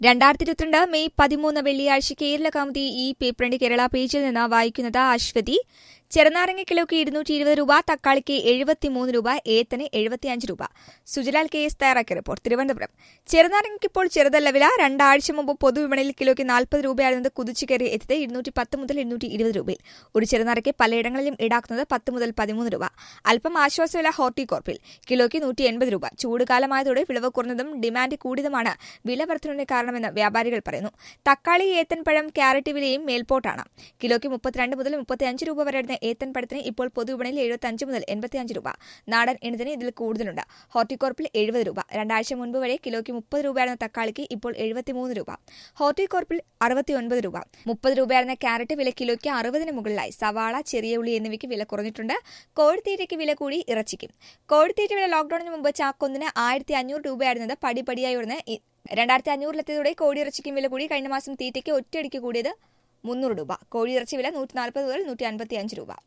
രണ്ടായിരത്തി ഇരുപത്തിരണ്ട് മെയ് പതിമൂന്ന് വെള്ളിയാഴ്ച കേരള കൗമുദി ഈ പേപ്പറിന്റെ കേരള പേജിൽ നിന്ന് വായിക്കുന്നത് അശ്വതി ചെറുനാരങ്ങ കിലോയ്ക്ക് ഇരുന്നൂറ്റി ഇരുപത് രൂപ തക്കാളിക്ക് എഴുപത്തിമൂന്ന് രൂപ ഏത്തന് എഴുപത്തിയഞ്ച് രൂപ സുജലാൽ കെ എസ് തയ്യാറാക്കിയ റിപ്പോർട്ട് തിരുവനന്തപുരം ചെറുനാരങ്ങയ്ക്ക് ഇപ്പോൾ ചെറുതല്ല വില രണ്ടാഴ്ച മുമ്പ് പൊതുവിപണിയിൽ കിലോയ്ക്ക് നാൽപ്പത് രൂപയായിരുന്നത് കുതിച്ചു കയറി എത്തിയത് ഇരുന്നൂറ്റി പത്ത് മുതൽ ഇരുന്നൂറ്റി ഇരുപത് രൂപയിൽ ഒരു ചെറുനാരയ്ക്ക് പലയിടങ്ങളിലും ഈടാക്കുന്നത് പത്ത് മുതൽ പതിമൂന്ന് രൂപ അല്പം ആശ്വാസവില ഹോർട്ടികോർപ്പിൽ കിലോയ്ക്ക് നൂറ്റി എൺപത് രൂപ ചൂടുകാലമായതോടെ വിളവ് കുറഞ്ഞതും ഡിമാൻഡ് കൂടിയതുമാണ് വില വർധനവിന് കാരണമെന്ന് വ്യാപാരികൾ പറയുന്നു തക്കാളി ഏത്തൻ പഴം ക്യാരറ്റ് വിലയും മേൽപോട്ടാണ് കിലോയ്ക്ക് മുപ്പത്തിരണ്ട് മുതൽ മുപ്പത്തിയഞ്ച് രൂപ വരെ വരുന്ന ഏത്തൻ പഴത്തിന് ഇപ്പോൾ പൊതുവിപണിയിൽ എഴുപത്തിയഞ്ച് മുതൽ എൺപത്തിയഞ്ച് രൂപ നാടൻ ഇണത്തിന് ഇതിൽ കൂടുതലുണ്ട് ഹോർട്ടികോർപ്പിൽ എഴുപത് രൂപ രണ്ടാഴ്ച മുൻപ് വരെ കിലോയ്ക്ക് മുപ്പത് രൂപയായിരുന്ന തക്കാളിക്ക് ഇപ്പോൾ എഴുപത്തിമൂന്ന് രൂപ ഹോർട്ടികോർപ്പിൽ അറുപത്തിയൊൻപത് രൂപ മുപ്പത് രൂപയായിരുന്ന ക്യാരറ്റ് വില കിലോയ്ക്ക് അറുപതിന് മുകളിലായി സവാള ചെറിയ ഉള്ളി എന്നിവയ്ക്ക് വില കുറഞ്ഞിട്ടുണ്ട് കോഴിത്തീറ്റയ്ക്ക് വില കൂടി ഇറച്ചിക്കും കോഴിത്തീറ്റ വില ലോക്ഡൌണിന് മുമ്പ് ചാക്കൊന്നിന് ആയിരത്തി അഞ്ഞൂറ് രൂപയായിരുന്നത് പടിപടിയായി ഉയർന്ന് ഇ- രണ്ടായിരത്തി അഞ്ഞൂറിലെത്തിയതോടെ കോഴിയിറച്ചിക്കും വില കൂടി കഴിഞ്ഞ മാസം തീറ്റയ്ക്ക് ഒറ്റയടിക്ക് കൂടിയത് മുന്നൂറ് രൂപ കോഴിയിറച്ചി വില നൂറ്റി നാൽപ്പത് മുതൽ നൂറ്റി അൻപത്തി അഞ്ച് രൂപ